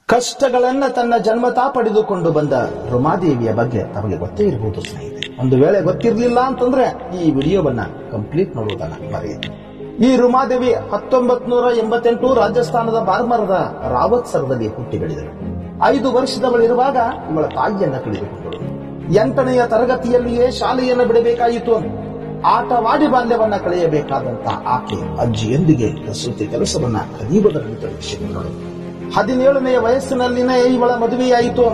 ಕಷ್ಟಗಳನ್ನ ತನ್ನ ಜನ್ಮತಾ ಪಡೆದುಕೊಂಡು ಬಂದ ರುಮಾದೇವಿಯ ಬಗ್ಗೆ ತಮಗೆ ಗೊತ್ತೇ ಇರಬಹುದು ಸ್ನೇಹಿತರೆ ಒಂದು ವೇಳೆ ಗೊತ್ತಿರಲಿಲ್ಲ ಅಂತಂದ್ರೆ ಈ ವಿಡಿಯೋವನ್ನ ಕಂಪ್ಲೀಟ್ ನೋಡುವುದನ್ನ ಮರೆಯಿತು ಈ ರುಮಾದೇವಿ ಹತ್ತೊಂಬತ್ ನೂರ ಎಂಬತ್ತೆಂಟು ರಾಜಸ್ಥಾನದ ಬಾರ್ಮರದ ರಾವತ್ ಸರದಲ್ಲಿ ಹುಟ್ಟಿ ಬೆಳೆದಳು ಐದು ವರ್ಷದವಳಿರುವಾಗ ಇವಳ ತಾಯಿಯನ್ನ ಕಳೆದುಕೊಂಡಳು ಎಂಟನೆಯ ತರಗತಿಯಲ್ಲಿಯೇ ಶಾಲೆಯನ್ನು ಬಿಡಬೇಕಾಯಿತು ಆಟವಾಡಿ ಬಾಲ್ಯವನ್ನ ಕಳೆಯಬೇಕಾದಂತ ಆಕೆ ಅಜ್ಜಿಯೊಂದಿಗೆ ಕಸೂತಿ ಕೆಲಸವನ್ನ ಕಲಿಯುವುದರಲ್ಲಿ ತೊಡಗಿಸಿಕೊಂಡಳು ಹದಿನೇಳನೆಯ ವಯಸ್ಸಿನಲ್ಲಿನೇ ಇವಳ ಮದುವೆಯಾಯಿತು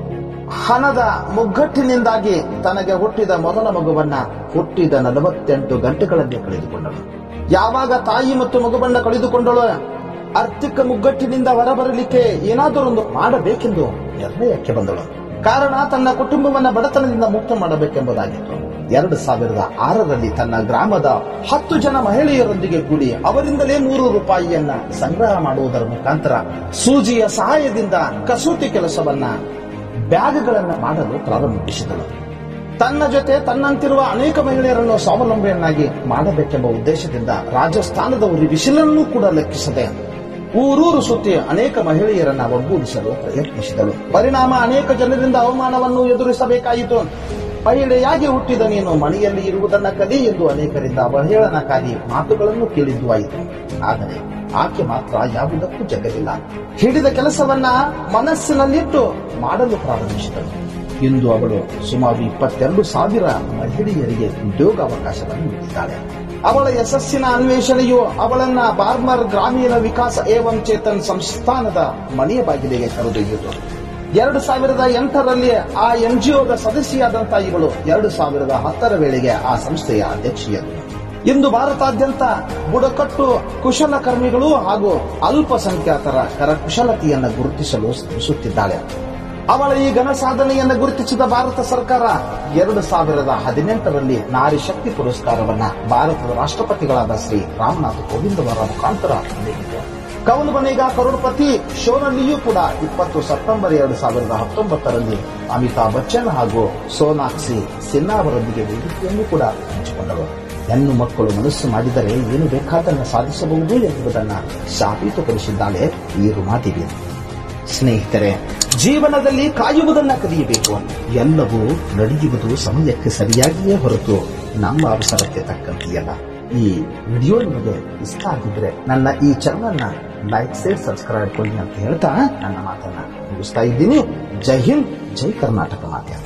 ಹಣದ ಮುಗ್ಗಟ್ಟಿನಿಂದಾಗಿ ತನಗೆ ಹುಟ್ಟಿದ ಮೊದಲ ಮಗುವನ್ನ ಹುಟ್ಟಿದ ನಲವತ್ತೆಂಟು ಗಂಟೆಗಳಲ್ಲಿ ಕಳೆದುಕೊಂಡಳು ಯಾವಾಗ ತಾಯಿ ಮತ್ತು ಮಗುವನ್ನ ಕಳೆದುಕೊಂಡಳು ಆರ್ಥಿಕ ಮುಗ್ಗಟ್ಟಿನಿಂದ ಹೊರಬರಲಿಕ್ಕೆ ಏನಾದರೊಂದು ಮಾಡಬೇಕೆಂದು ನಿರ್ಣಯಕ್ಕೆ ಬಂದಳು ಕಾರಣ ತನ್ನ ಕುಟುಂಬವನ್ನ ಬಡತನದಿಂದ ಮುಕ್ತ ಮಾಡಬೇಕೆಂಬುದಾಗಿತ್ತು ಎರಡು ಸಾವಿರದ ಆರರಲ್ಲಿ ತನ್ನ ಗ್ರಾಮದ ಹತ್ತು ಜನ ಮಹಿಳೆಯರೊಂದಿಗೆ ಕೂಡಿ ಅವರಿಂದಲೇ ನೂರು ರೂಪಾಯಿಯನ್ನ ಸಂಗ್ರಹ ಮಾಡುವುದರ ಮುಖಾಂತರ ಸೂಜಿಯ ಸಹಾಯದಿಂದ ಕಸೂತಿ ಕೆಲಸವನ್ನ ಬ್ಯಾಗ್ಗಳನ್ನ ಮಾಡಲು ಪ್ರಾರಂಭಿಸಿದಳು ತನ್ನ ಜೊತೆ ತನ್ನಂತಿರುವ ಅನೇಕ ಮಹಿಳೆಯರನ್ನು ಸ್ವಾವಲಂಬಿಯನ್ನಾಗಿ ಮಾಡಬೇಕೆಂಬ ಉದ್ದೇಶದಿಂದ ರಾಜಸ್ಥಾನದವರು ಬಿಸಿಲನ್ನೂ ಕೂಡ ಲೆಕ್ಕಿಸದೆ ಊರೂರು ಸುತ್ತಿ ಅನೇಕ ಮಹಿಳೆಯರನ್ನ ಒಗ್ಗೂಡಿಸಲು ಪ್ರಯತ್ನಿಸಿದಳು ಪರಿಣಾಮ ಅನೇಕ ಜನರಿಂದ ಅವಮಾನವನ್ನು ಎದುರಿಸಬೇಕಾಯಿತು ಮಹಿಳೆಯಾಗಿ ಹುಟ್ಟಿದ ನೀನು ಮನೆಯಲ್ಲಿ ಇರುವುದನ್ನ ಕಲಿ ಎಂದು ಅನೇಕರಿಂದ ಅವಹೇಳನಕಾರಿ ಮಾತುಗಳನ್ನು ಕೇಳಿದ್ದು ಆಯಿತು ಆದರೆ ಆಕೆ ಮಾತ್ರ ಯಾವುದಕ್ಕೂ ಜಗಲಿಲ್ಲ ಹಿಡಿದ ಕೆಲಸವನ್ನ ಮನಸ್ಸಿನಲ್ಲಿಟ್ಟು ಮಾಡಲು ಪ್ರಾರಂಭಿಸಿದಳು ಇಂದು ಅವಳು ಸುಮಾರು ಇಪ್ಪತ್ತೆರಡು ಸಾವಿರ ಮಹಿಳೆಯರಿಗೆ ಉದ್ಯೋಗಾವಕಾಶವನ್ನು ನೀಡಿದ್ದಾಳೆ ಅವಳ ಯಶಸ್ಸಿನ ಅನ್ವೇಷಣೆಯು ಅವಳನ್ನ ಬಾರ್ಮರ್ ಗ್ರಾಮೀಣ ವಿಕಾಸ ಏವಂ ಚೇತನ್ ಸಂಸ್ಥಾನದ ಮನೆಯ ಬಾಗಿಲಿಗೆ ಕರೆದೊಯ್ಯಿತು ಎರಡು ಸಾವಿರದ ಎಂಟರಲ್ಲಿ ಆ ಎನ್ಜಿಒದ ಸದಸ್ಯೆಯಾದಂಥ ಇವಳು ಎರಡು ಸಾವಿರದ ಹತ್ತರ ವೇಳೆಗೆ ಆ ಸಂಸ್ಥೆಯ ಅಧ್ಯಕ್ಷೆಯಾದರು ಇಂದು ಭಾರತಾದ್ಯಂತ ಬುಡಕಟ್ಟು ಕುಶಲಕರ್ಮಿಗಳು ಹಾಗೂ ಅಲ್ಪಸಂಖ್ಯಾತರ ಕರಕುಶಲತೆಯನ್ನು ಗುರುತಿಸಲು ಶ್ರಮಿಸುತ್ತಿದ್ದಾಳೆ ಅವಳ ಈ ಘನ ಸಾಧನೆಯನ್ನು ಗುರುತಿಸಿದ ಭಾರತ ಸರ್ಕಾರ ಎರಡು ಸಾವಿರದ ಹದಿನೆಂಟರಲ್ಲಿ ನಾರಿ ಶಕ್ತಿ ಪುರಸ್ಕಾರವನ್ನ ಭಾರತದ ರಾಷ್ಟ್ರಪತಿಗಳಾದ ಶ್ರೀ ರಾಮನಾಥ್ ಕೋವಿಂದ್ ಅವರ ಮುಖಾಂತರ ನೀಡಿತು ಕವನ್ ಬನೇಗ ಕರೋಡ್ಪತಿ ಶೋನಲ್ಲಿಯೂ ಕೂಡ ಇಪ್ಪತ್ತು ಸೆಪ್ಟೆಂಬರ್ ಎರಡು ಸಾವಿರದ ಹತ್ತೊಂಬತ್ತರಲ್ಲಿ ಅಮಿತಾಬ್ ಬಚ್ಚನ್ ಹಾಗೂ ಸೋನಾಕ್ಷಿ ಸಿನ್ಹಾ ಅವರೊಂದಿಗೆ ವೇದಿಕೆಯನ್ನು ಕೂಡ ಹಂಚಿಕೊಂಡರು ಹೆಣ್ಣು ಮಕ್ಕಳು ಮನಸ್ಸು ಮಾಡಿದರೆ ಏನು ಬೇಕಾದನ್ನು ಸಾಧಿಸಬಹುದು ಎಂಬುದನ್ನು ಸಾಬೀತುಪಡಿಸಿದ್ದಾಳೆ ಈ ರುಮಾದೇವಿ ಸ್ನೇಹಿತರೆ ಜೀವನದಲ್ಲಿ ಕಾಯುವುದನ್ನ ಕಲಿಯಬೇಕು ಎಲ್ಲವೂ ನಡೆಯುವುದು ಸಮಯಕ್ಕೆ ಸರಿಯಾಗಿಯೇ ಹೊರತು ನಮ್ಮ ಅವಸರಕ್ಕೆ ತಕ್ಕಂತೆಯಲ್ಲ ಈ ವಿಡಿಯೋ ನಿಮಗೆ ಇಷ್ಟ ಆಗಿದ್ರೆ ನನ್ನ ಈ ಚಾನಲ್ನ ಲೈಕ್ ಶೇರ್ ಸಬ್ಸ್ಕ್ರೈಬ್ ಕೊಡಿ ಅಂತ ಹೇಳ್ತಾ ನನ್ನ ಮಾತನ್ನ ಮುಗಿಸ್ತಾ ಇದ್ದೀನಿ ಜೈ ಹಿಂದ್ ಜೈ ಕರ್ನಾಟಕ ಮಾತೆ